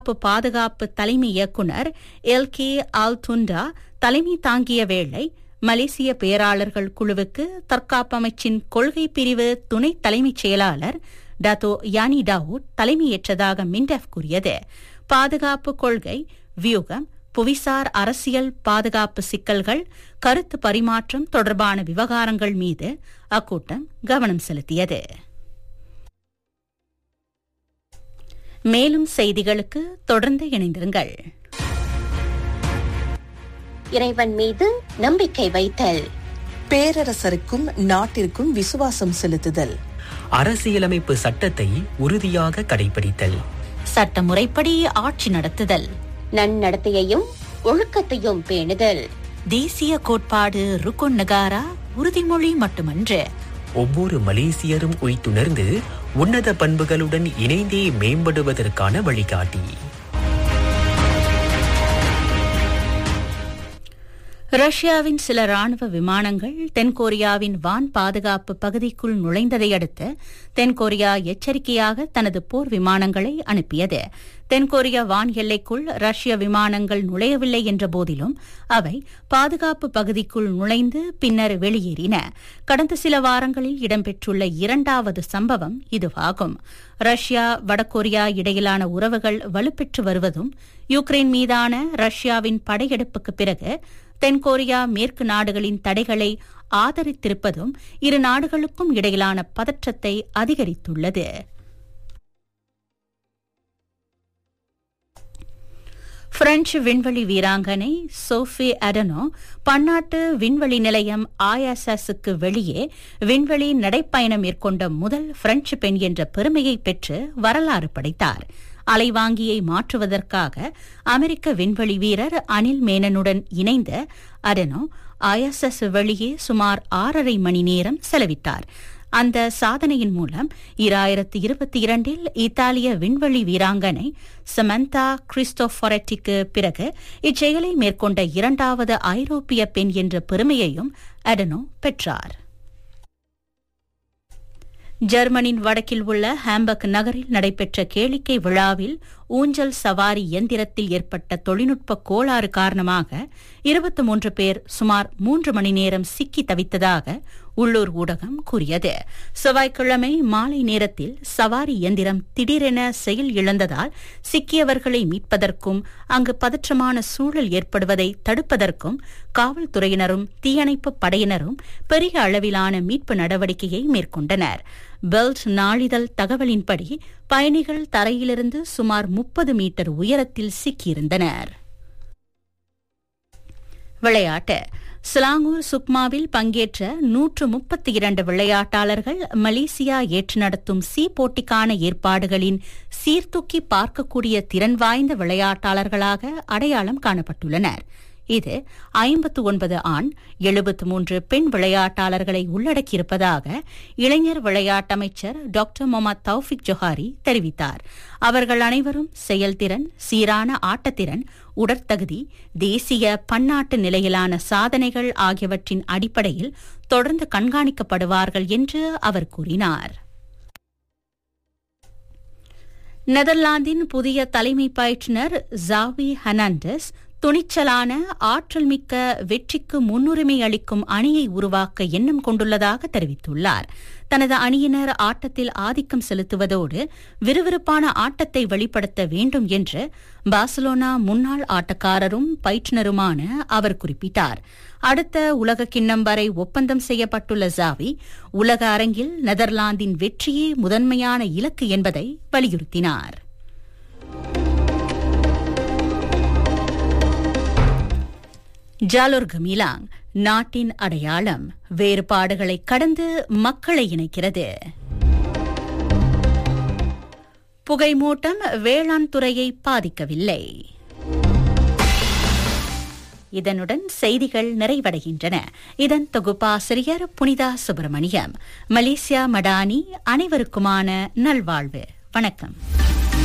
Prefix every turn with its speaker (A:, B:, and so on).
A: பாதுகாப்பு பாதுகாப்பு தலைமை இயக்குனர் எல் கே ஆல்துண்டா தலைமை தாங்கிய வேளை மலேசிய பேராளர்கள் குழுவுக்கு தற்காப்பு அமைச்சின் கொள்கை பிரிவு துணை தலைமைச் செயலாளர் டத்தோ யானி டாவூட் தலைமையேற்றதாக மின்டெஃப் கூறியது பாதுகாப்பு கொள்கை வியூகம் புவிசார் அரசியல் பாதுகாப்பு சிக்கல்கள் கருத்து பரிமாற்றம் தொடர்பான விவகாரங்கள் மீது அக்கூட்டம் கவனம் செலுத்தியது மேலும் செய்திகளுக்கு தொடர்ந்து இணைந்திருங்கள்
B: இறைவன் மீது நம்பிக்கை வைத்தல்
C: பேரரசருக்கும் நாட்டிற்கும் விசுவாசம் செலுத்துதல்
D: அரசியலமைப்பு சட்டத்தை உறுதியாக கடைபிடித்தல்
A: சட்டமுறைப்படி ஆட்சி நடத்துதல்
B: நன்னடத்தையையும் ஒழுக்கத்தையும் பேணுதல்
A: தேசிய கோட்பாடு ருக்குன் நகாரா உறுதிமொழி மட்டுமன்று
D: ஒவ்வொரு மலேசியரும் உய்த்துணர்ந்து உன்னத பண்புகளுடன் இணைந்தே மேம்படுவதற்கான வழிகாட்டி
A: ரஷ்யாவின் சில ராணுவ விமானங்கள் தென்கொரியாவின் வான் பாதுகாப்பு பகுதிக்குள் நுழைந்ததை அடுத்து தென்கொரியா எச்சரிக்கையாக தனது போர் விமானங்களை அனுப்பியது தென்கொரிய வான் எல்லைக்குள் ரஷ்ய விமானங்கள் நுழையவில்லை என்ற போதிலும் அவை பாதுகாப்பு பகுதிக்குள் நுழைந்து பின்னர் வெளியேறின கடந்த சில வாரங்களில் இடம்பெற்றுள்ள இரண்டாவது சம்பவம் இதுவாகும் ரஷ்யா வடகொரியா இடையிலான உறவுகள் வலுப்பெற்று வருவதும் யுக்ரைன் மீதான ரஷ்யாவின் படையெடுப்புக்கு பிறகு தென்கொரியா மேற்கு நாடுகளின் தடைகளை ஆதரித்திருப்பதும் இரு நாடுகளுக்கும் இடையிலான பதற்றத்தை அதிகரித்துள்ளது பிரெஞ்சு விண்வெளி வீராங்கனை சோஃபி அடனோ பன்னாட்டு விண்வெளி நிலையம் ஐஎஸ்எஸ்க்கு வெளியே விண்வெளி நடைப்பயணம் மேற்கொண்ட முதல் பிரெஞ்சு பெண் என்ற பெருமையை பெற்று வரலாறு படைத்தார் அலைவாங்கியை மாற்றுவதற்காக அமெரிக்க விண்வெளி வீரர் அனில் மேனனுடன் இணைந்த அடனோ ஐஎஸ்எஸ் வெளியே சுமார் ஆறரை மணி நேரம் செலவிட்டார் அந்த சாதனையின் மூலம் இராயிரத்தி இருபத்தி இரண்டில் இத்தாலிய விண்வெளி வீராங்கனை சமந்தா கிறிஸ்டோபரட்டிக்கு பிறகு இச்செயலை மேற்கொண்ட இரண்டாவது ஐரோப்பிய பெண் என்ற பெருமையையும் அடனோ பெற்றார் ஜெர்மனின் வடக்கில் உள்ள ஹாம்பர்க் நகரில் நடைபெற்ற கேளிக்கை விழாவில் ஊஞ்சல் சவாரி இயந்திரத்தில் ஏற்பட்ட தொழில்நுட்ப கோளாறு காரணமாக இருபத்தி மூன்று பேர் சுமார் மூன்று மணி நேரம் சிக்கி தவித்ததாக உள்ளூர் ஊடகம் கூறியது செவ்வாய்க்கிழமை மாலை நேரத்தில் சவாரி இயந்திரம் திடீரென செயல் இழந்ததால் சிக்கியவர்களை மீட்பதற்கும் அங்கு பதற்றமான சூழல் ஏற்படுவதை தடுப்பதற்கும் காவல்துறையினரும் தீயணைப்பு படையினரும் பெரிய அளவிலான மீட்பு நடவடிக்கையை மேற்கொண்டனர் பெல்ட் நாளிதழ் தகவலின்படி பயணிகள் தரையிலிருந்து சுமார் முப்பது மீட்டர் உயரத்தில் சிக்கியிருந்தனர் விளையாட்டு சிலாங்கூர் சுக்மாவில் பங்கேற்ற நூற்று முப்பத்தி இரண்டு விளையாட்டாளர்கள் மலேசியா ஏற்று நடத்தும் சி போட்டிக்கான ஏற்பாடுகளின் சீர்தூக்கி பார்க்கக்கூடிய திறன் வாய்ந்த விளையாட்டாளர்களாக அடையாளம் காணப்பட்டுள்ளனர் இது ஐம்பத்து ஒன்பது ஆண் எழுபத்து மூன்று பெண் விளையாட்டாளர்களை உள்ளடக்கியிருப்பதாக இளைஞர் விளையாட்டமைச்சர் டாக்டர் முகமது தௌஃபிக் ஜொஹாரி தெரிவித்தார் அவர்கள் அனைவரும் செயல்திறன் சீரான ஆட்டத்திறன் உடற்தகுதி தேசிய பன்னாட்டு நிலையிலான சாதனைகள் ஆகியவற்றின் அடிப்படையில் தொடர்ந்து கண்காணிக்கப்படுவார்கள் என்று அவர் கூறினார் நெதர்லாந்தின் புதிய தலைமை பயிற்றுநர் ஜாவி ஹெர்னாண்டஸ் துணிச்சலான ஆற்றல் மிக்க வெற்றிக்கு முன்னுரிமை அளிக்கும் அணியை உருவாக்க எண்ணம் கொண்டுள்ளதாக தெரிவித்துள்ளார் தனது அணியினர் ஆட்டத்தில் ஆதிக்கம் செலுத்துவதோடு விறுவிறுப்பான ஆட்டத்தை வெளிப்படுத்த வேண்டும் என்று பார்சலோனா முன்னாள் ஆட்டக்காரரும் பயிற்றுனருமான அவர் குறிப்பிட்டார் அடுத்த உலக கிண்ணம் வரை ஒப்பந்தம் செய்யப்பட்டுள்ள ஜாவி உலக அரங்கில் நெதர்லாந்தின் வெற்றியே முதன்மையான இலக்கு என்பதை வலியுறுத்தினார் ஜாலோர் கமிலாங் நாட்டின் அடையாளம் வேறுபாடுகளை கடந்து மக்களை இணைக்கிறது புகைமூட்டம் வேளாண் துறையை பாதிக்கவில்லை இதனுடன் செய்திகள் நிறைவடைகின்றன இதன் தொகுப்பாசிரியர் புனிதா சுப்பிரமணியம் மலேசியா மடானி அனைவருக்குமான நல்வாழ்வு வணக்கம்